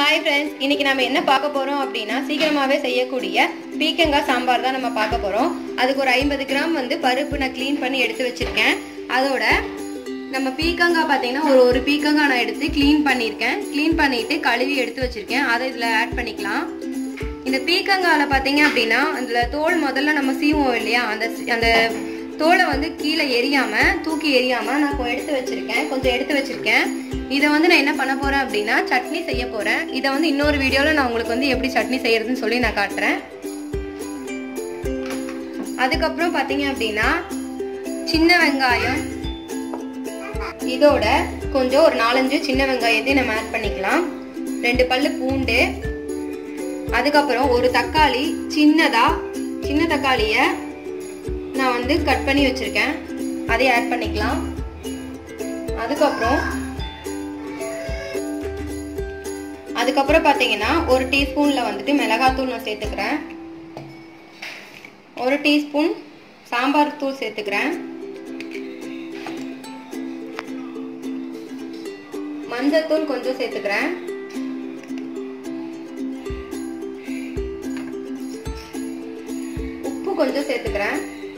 hi friends இன்னைக்கு நம்ம என்ன பார்க்க போறோம் அப்படின்னா சீக்கிரமாவே செய்யக்கூடிய பீக்கங்காய் சாம்பார் தான் நம்ம பார்க்க போறோம் அதுக்கு ஒரு ஐம்பது கிராம் வந்து பருப்பு நான் க்ளீன் பண்ணி எடுத்து வச்சிருக்கேன் அதோட நம்ம பீக்கங்காய் பார்த்தீங்கன்னா ஒரு ஒரு பீக்கங்காய் நான் எடுத்து க்ளீன் பண்ணியிருக்கேன் க்ளீன் பண்ணிட்டு கழுவி எடுத்து வச்சிருக்கேன் அதை இதில் ஆட் பண்ணிக்கலாம் இந்த பீக்கங்காயில பார்த்தீங்க அப்படின்னா அதில் தோல் முதல்ல நம்ம சீவோம் இல்லையா அந்த அந்த தோலை வந்து கீழே எரியாம தூக்கி எரியாம நான் இப்போ எடுத்து வச்சிருக்கேன் கொஞ்சம் எடுத்து வச்சிருக்கேன் இதை வந்து நான் என்ன பண்ண போறேன் அப்படின்னா சட்னி செய்ய போறேன் இதை வந்து இன்னொரு வீடியோல நான் உங்களுக்கு வந்து எப்படி சட்னி செய்யறதுன்னு சொல்லி நான் காட்டுறேன் அதுக்கப்புறம் பார்த்தீங்க அப்படின்னா சின்ன வெங்காயம் இதோட கொஞ்சம் ஒரு நாலஞ்சு சின்ன வெங்காயத்தையும் நம்ம ஆட் பண்ணிக்கலாம் ரெண்டு பல்லு பூண்டு அதுக்கப்புறம் ஒரு தக்காளி சின்னதா சின்ன தக்காளிய நான் வந்து கட் பண்ணி வச்சிருக்கேன் அதையும் ஆட் பண்ணிக்கலாம் அதுக்கப்புறம் அதுக்கப்புறம் பார்த்தீங்கன்னா ஒரு டீஸ்பூனில் வந்துட்டு மிளகாத்தூள் நான் சேர்த்துக்கிறேன் ஒரு டீஸ்பூன் சாம்பார் தூள் சேர்த்துக்கிறேன் மஞ்சத்தூள் கொஞ்சம் சேர்த்துக்கிறேன் உப்பு கொஞ்சம் சேர்த்துக்கிறேன்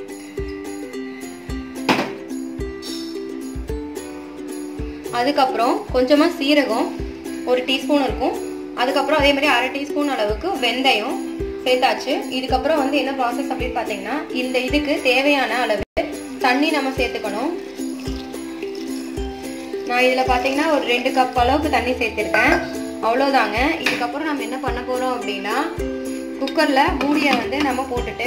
அதுக்கப்புறம் கொஞ்சமா சீரகம் ஒரு டீஸ்பூன் இருக்கும் அதுக்கப்புறம் அதே மாதிரி அரை டீஸ்பூன் அளவுக்கு வெந்தயம் சேர்த்தாச்சு இதுக்கப்புறம் வந்து என்ன ப்ராசஸ் அப்படின்னு பார்த்தீங்கன்னா இந்த இதுக்கு தேவையான அளவு தண்ணி நம்ம சேர்த்துக்கணும் நான் இதில் பார்த்தீங்கன்னா ஒரு ரெண்டு கப் அளவுக்கு தண்ணி சேர்த்துருக்கேன் அவ்வளோதாங்க இதுக்கப்புறம் நம்ம என்ன பண்ண போகிறோம் அப்படின்னா குக்கரில் மூடியை வந்து நம்ம போட்டுட்டு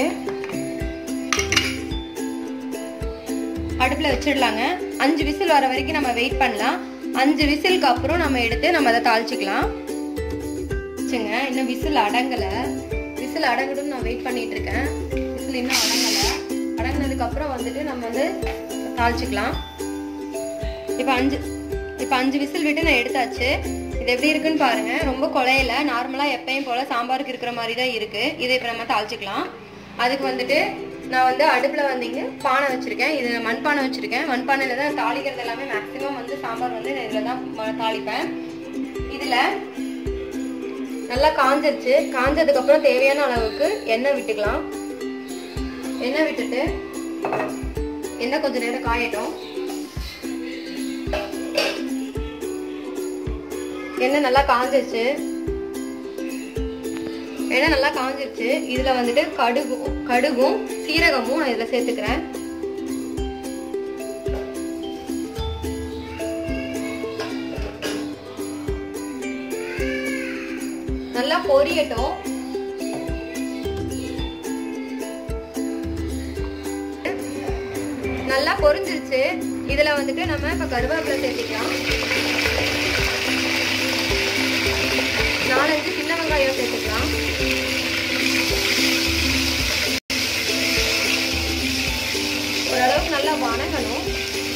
அடுப்பில் வச்சிடலாங்க அஞ்சு விசில் வர வரைக்கும் நம்ம வெயிட் பண்ணலாம் அஞ்சு விசிலுக்கு அப்புறம் நம்ம எடுத்து நம்ம அதை தாளிச்சிக்கலாம் வச்சுங்க இன்னும் விசில் அடங்கலை விசில் அடங்கணும்னு நான் வெயிட் பண்ணிட்டு இருக்கேன் விசில் இன்னும் அடங்கலை அடங்கினதுக்கு அப்புறம் வந்துட்டு நம்ம வந்து தாளிச்சிக்கலாம் இப்போ அஞ்சு இப்போ அஞ்சு விசில் விட்டு நான் எடுத்தாச்சு இது எப்படி இருக்குன்னு பாருங்க ரொம்ப குழையில நார்மலாக எப்பயும் போல சாம்பாருக்கு இருக்கிற மாதிரி தான் இருக்கு இதை இப்போ நம்ம தாளிச்சிக்கலாம் அதுக்கு வந்துட்டு நான் வந்து அடுப்பில் வந்தீங்க பானை வச்சிருக்கேன் இது மண்பானை வச்சிருக்கேன் மண்பானையில் தான் தாளிக்கிறது எல்லாமே மேக்ஸிமம் வந்து சாம்பார் வந்து நான் இதில் தான் தாளிப்பேன் இதில் நல்லா காஞ்சிருச்சு காஞ்சதுக்கு அப்புறம் தேவையான அளவுக்கு எண்ணெய் விட்டுக்கலாம் எண்ணெய் விட்டுட்டு எண்ணெய் கொஞ்ச நேரம் காயட்டும் எண்ணெய் நல்லா காஞ்சிருச்சு எண்ணெய் நல்லா காஞ்சிருச்சு இதுல வந்துட்டு கடுகும் கடுகும் சீரகமும் நான் இதுல சேர்த்துக்கிறேன் நல்லா பொரியட்டும் நல்லா பொரிஞ்சிருச்சு இதுல வந்துட்டு நம்ம இப்ப கருவேப்பிலை சேர்த்துக்கலாம் நாலஞ்சு சின்ன வெங்காயம் சேர்த்துக்கலாம் ஓரளவுக்கு நல்லா வணங்கணும்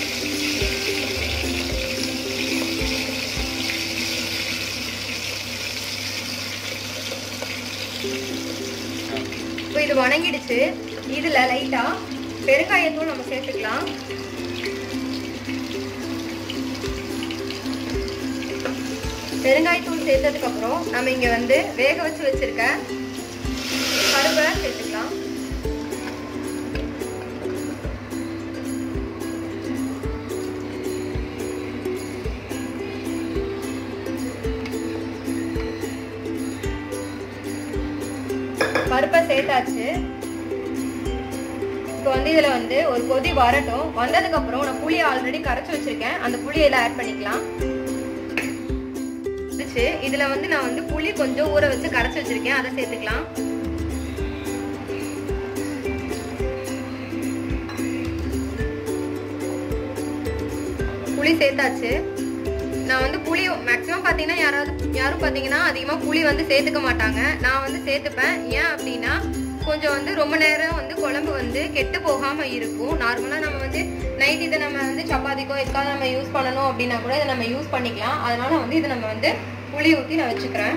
இப்போ இது வணங்கிடுச்சு இதுல லைட்டா பெருங்காயத்தூள் நம்ம சேர்த்துக்கலாம் பெருங்காயத்தூள் சேர்த்ததுக்கு அப்புறம் நம்ம இங்க வந்து வேக வச்சு வச்சிருக்க பருப்பை சேர்த்துக்கலாம் பருப்பை சேர்த்தாச்சு இப்போ வந்து இதுல வந்து ஒரு கொதி வரட்டும் வந்ததுக்கு அப்புறம் நான் புளியை ஆல்ரெடி கரைச்சி வச்சிருக்கேன் அந்த புளியை எல்லாம் ஆட் பண்ணிக்கலாம் வச்சு இதுல வந்து நான் வந்து புளி கொஞ்சம் ஊற வச்சு கரைச்சி வச்சிருக்கேன் அதை சேர்த்துக்கலாம் புளி சேர்த்தாச்சு நான் வந்து புளி மேக்ஸிமம் பார்த்தீங்கன்னா யாராவது யாரும் பார்த்தீங்கன்னா அதிகமாக புளி வந்து சேர்த்துக்க மாட்டாங்க நான் வந்து சேர்த்துப்பேன் ஏன் அப்படின்னா கொஞ்சம் வந்து ரொம்ப நேரம் வந்து குழம்பு வந்து கெட்டு போகாம இருக்கும் நார்மலாக நம்ம வந்து நைட் இதை நம்ம வந்து சப்பாத்திக்கோ எதுக்காக நம்ம யூஸ் பண்ணணும் அப்படின்னா கூட இதை நம்ம யூஸ் பண்ணிக்கலாம் அதனால வந்து இதை நம்ம வந்து புளி ஊற்றி நான் வச்சுக்கிறேன்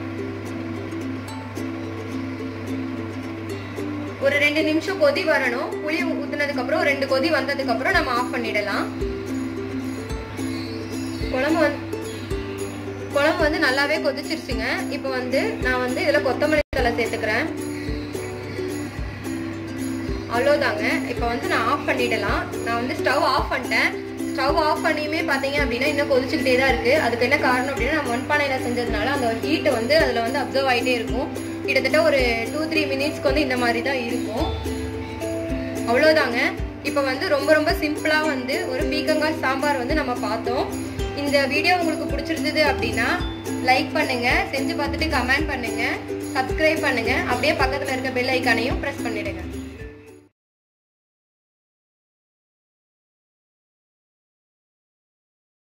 ஒரு ரெண்டு நிமிஷம் கொதி வரணும் புளி ஊத்துனதுக்கு அப்புறம் ரெண்டு கொதி வந்ததுக்கு அப்புறம் நம்ம ஆஃப் பண்ணிடலாம் குழம்பு வந்து குழம்பு வந்து நல்லாவே கொதிச்சிருச்சுங்க இப்போ வந்து நான் வந்து இதில் கொத்தமல்லி தலை சேர்த்துக்கிறேன் அவ்வளோதாங்க இப்போ வந்து நான் ஆஃப் பண்ணிடலாம் நான் வந்து ஸ்டவ் ஆஃப் பண்ணிட்டேன் ஸ்டவ் ஆஃப் பண்ணியுமே பார்த்தீங்க அப்படின்னா இன்னும் கொதிச்சுக்கிட்டே தான் இருக்கு அதுக்கு என்ன காரணம் அப்படின்னா நம்ம மண்பானையில் செஞ்சதுனால அந்த ஹீட் வந்து அதில் வந்து அப்சர்வ் ஆகிட்டே இருக்கும் கிட்டத்தட்ட ஒரு டூ த்ரீ மினிட்ஸ்க்கு வந்து இந்த மாதிரி தான் இருக்கும் அவ்வளோதாங்க இப்போ வந்து ரொம்ப ரொம்ப சிம்பிளாக வந்து ஒரு பீக்கங்காய் சாம்பார் வந்து நம்ம பார்த்தோம் இந்த வீடியோ உங்களுக்கு பிடிச்சிருந்தது அப்படின்னா லைக் பண்ணுங்க செஞ்சு பார்த்துட்டு கமெண்ட் பண்ணுங்க சப்ஸ்கிரைப் பண்ணுங்க அப்படியே பக்கத்தில் இருக்க பெல் ஐக்கானையும் ப்ரெஸ் பண்ணிடுங்க